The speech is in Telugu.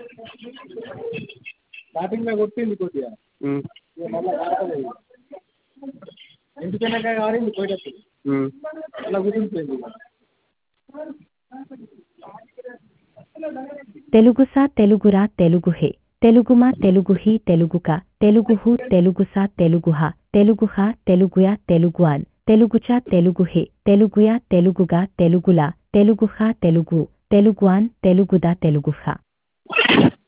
స్టార్టింగ్లో కొట్టింది కొద్దిగా ఇక మళ్ళీ కావట్లేదు ఎందుకనక కాడింది పోయేటప్పుడు అలా కుదిరిపోయింది తెలుగుసా తెలుగురా తెలుగుహే తెలుగుమా తెలుగుహి తెలుగుక తెలుగుహు తెలుగుసా తెలుగుహ తెలుగుహ తెలుగుయా తెలుగువాన్ తెలుగుచా తెలుగుహే తెలుగుయా తెలుగుగా తెలుగులా తెలుగుహ తెలుగు తెలుగువాన్ తెలుగుదా తెలుగుహ